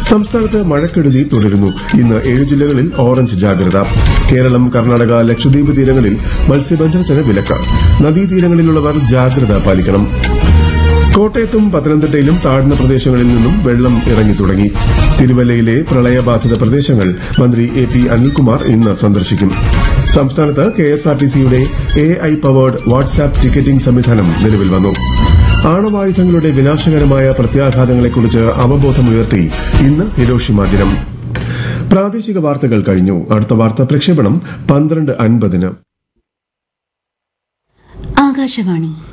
സംസ്ഥാനത്ത് മഴക്കെടുതി തുടരുന്നു ഇന്ന് ഏഴ് ജില്ലകളിൽ ഓറഞ്ച് ജാഗ്രത കേരളം കർണാടക ലക്ഷദ്വീപ് തീരങ്ങളിൽ മത്സ്യബന്ധനത്തിന് വിലക്ക് നദീതീരങ്ങളിലുള്ളവർ ജാഗ്രത പാലിക്കണം കോട്ടയത്തും പത്തനംതിട്ടയിലും താഴ്ന്ന പ്രദേശങ്ങളിൽ നിന്നും വെള്ളം ഇറങ്ങി തുടങ്ങി തിരുവല്ലയിലെ പ്രളയബാധിത പ്രദേശങ്ങൾ മന്ത്രി എ പി അനിൽകുമാർ ഇന്ന് സന്ദർശിക്കും സംസ്ഥാനത്ത് കെഎസ്ആർടിസിയുടെ A I powered WhatsApp ticketing സംവിധാനം നിലവിൽ വന്നു ആണവായുധങ്ങളുടെ വിനാശകരമായ പ്രത്യാഘാതങ്ങളെക്കുറിച്ച് അവബോധമുയർത്തി ഇന്ന് ഹിരോഷിമ ദിനം പ്രാദേശിക വാർത്തകൾ കഴിഞ്ഞു അടുത്ത വാർത്താ പ്രക്ഷേപണം പന്ത്രണ്ട് അൻപതിന് ആകാശവാണി